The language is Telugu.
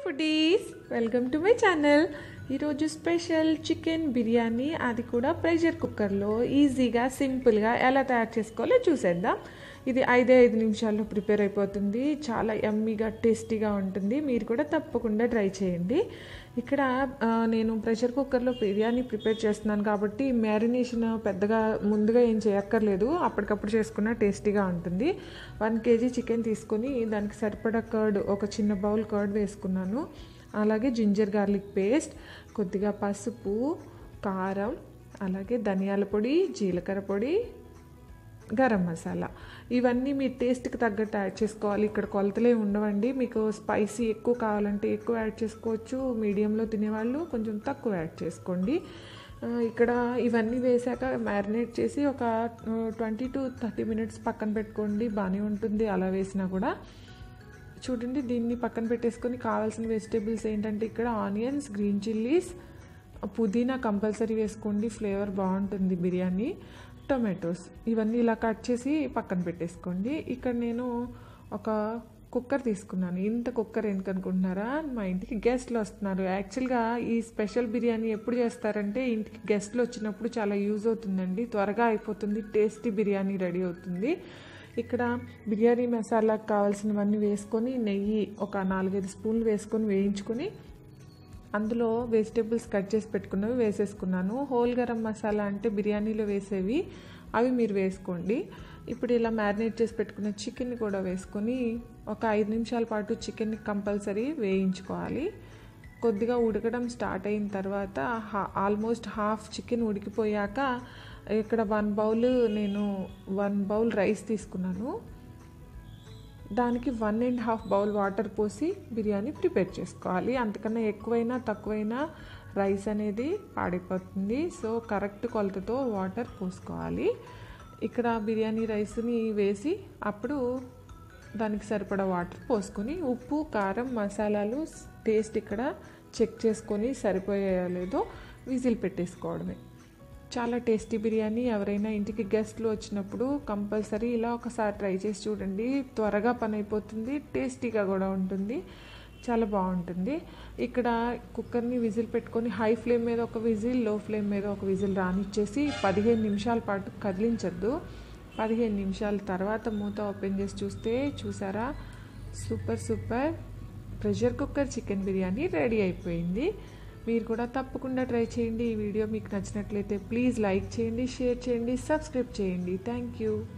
foodies welcome to my channel ఈరోజు స్పెషల్ చికెన్ బిర్యానీ అది కూడా ప్రెషర్ కుక్కర్లో ఈజీగా సింపుల్గా ఎలా తయారు చేసుకోవాలో చూసేద్దాం ఇది ఐదే ఐదు నిమిషాల్లో ప్రిపేర్ అయిపోతుంది చాలా ఎమ్మీగా టేస్టీగా ఉంటుంది మీరు కూడా తప్పకుండా ట్రై చేయండి ఇక్కడ ఆ, నేను ప్రెషర్ కుక్కర్లో బిర్యానీ ప్రిపేర్ చేస్తున్నాను కాబట్టి మ్యారినేషన్ పెద్దగా ముందుగా ఏం చేయక్కర్లేదు అప్పటికప్పుడు చేసుకున్న టేస్టీగా ఉంటుంది వన్ కేజీ చికెన్ తీసుకొని దానికి సరిపడా కర్డ్ ఒక చిన్న బౌల్ కర్డ్ వేసుకున్నాను అలాగే జింజర్ గార్లిక్ పేస్ట్ కొద్దిగా పసుపు కారం అలాగే ధనియాల పొడి జీలకర్ర పొడి గరం మసాలా ఇవన్నీ మీ టేస్ట్కి తగ్గట్టు యాడ్ చేసుకోవాలి ఇక్కడ కొలతలే ఉండవండి మీకు స్పైసీ ఎక్కువ కావాలంటే ఎక్కువ యాడ్ చేసుకోవచ్చు మీడియంలో తినేవాళ్ళు కొంచెం తక్కువ యాడ్ చేసుకోండి ఆ, ఇక్కడ ఇవన్నీ వేసాక మ్యారినేట్ చేసి ఒక ట్వంటీ టు థర్టీ మినిట్స్ పక్కన పెట్టుకోండి బాగానే ఉంటుంది అలా వేసినా కూడా చూడండి దీన్ని పక్కన పెట్టేసుకొని కావాల్సిన వెజిటేబుల్స్ ఏంటంటే ఇక్కడ ఆనియన్స్ గ్రీన్ చిల్లీస్ పుదీనా కంపల్సరీ వేసుకోండి ఫ్లేవర్ బాగుంటుంది బిర్యానీ టొమాటోస్ ఇవన్నీ ఇలా కట్ చేసి పక్కన పెట్టేసుకోండి ఇక్కడ నేను ఒక కుక్కర్ తీసుకున్నాను ఇంత కుక్కర్ ఎందుకు అనుకుంటున్నారా మా ఇంటికి గెస్ట్లు వస్తున్నారు యాక్చువల్గా ఈ స్పెషల్ బిర్యానీ ఎప్పుడు చేస్తారంటే ఇంటికి గెస్ట్లు వచ్చినప్పుడు చాలా యూజ్ అవుతుందండి త్వరగా అయిపోతుంది టేస్టీ బిర్యానీ రెడీ అవుతుంది ఇక్కడ బిర్యానీ మసాలాకు కావాల్సినవన్నీ వేసుకొని నెయ్యి ఒక నాలుగైదు స్పూన్లు వేసుకొని వేయించుకొని అందులో వెజిటేబుల్స్ కట్ చేసి పెట్టుకున్నవి వేసేసుకున్నాను హోల్ గరం మసాలా అంటే బిర్యానీలో వేసేవి అవి మీరు వేసుకోండి ఇప్పుడు ఇలా మ్యారినేట్ చేసి పెట్టుకున్న చికెన్ కూడా వేసుకొని ఒక ఐదు నిమిషాల పాటు చికెన్ని కంపల్సరీ వేయించుకోవాలి కొద్దిగా ఉడకడం స్టార్ట్ అయిన తర్వాత హా- ఆల్మోస్ట్ హాఫ్ చికెన్ ఉడికిపోయాక ఇక్కడ వన్ బౌల్ నేను వన్ బౌల్ రైస్ తీసుకున్నాను దానికి one and half bowl water పోసి బిర్యానీ ప్రిపేర్ చేసుకోవాలి అంతకన్నా ఎక్కువైనా తక్కువైనా రైస్ అనేది పాడైపోతుంది సో కరెక్ట్ కొలతతో వాటర్ పోసుకోవాలి ఇక్కడ బిర్యానీ రైస్ని వేసి అప్పుడు దానికి సరిపడా వాటర్ పోసుకొని ఉప్పు కారం మసాలాలు టేస్ట్ ఇక్కడ చెక్ చేసుకొని సరిపోయాయో లేదో విజిల్ పెట్టేసుకోవడమే చాలా టేస్టీ బిర్యానీ ఎవరైనా ఇంటికి గెస్ట్లు వచ్చినప్పుడు కంపల్సరీ ఇలా ఒకసారి ట్రై చేసి చూడండి త్వరగా పని అయిపోతుంది టేస్టీగా కూడా ఉంటుంది చాలా బాగుంటుంది ఇక్కడ కుక్కర్ని విజిల్ పెట్టుకొని హై ఫ్లేమ్ మీద ఒక విజిల్ లో ఫ్లేమ్ మీద ఒక విజిల్ రానిచ్చేసి పదిహేను నిమిషాల పాటు కదిలించద్దు పదిహేను నిమిషాల తర్వాత మూత ఓపెన్ చేసి చూస్తే చూసారా super super pressure cooker chicken biryani ready అయిపోయింది మీరు కూడా తప్పకుండా ట్రై చేయండి ఈ వీడియో మీకు నచ్చినట్లయితే ప్లీజ్ లైక్ చేయండి షేర్ చేయండి సబ్స్క్రైబ్ చేయండి థ్యాంక్ యూ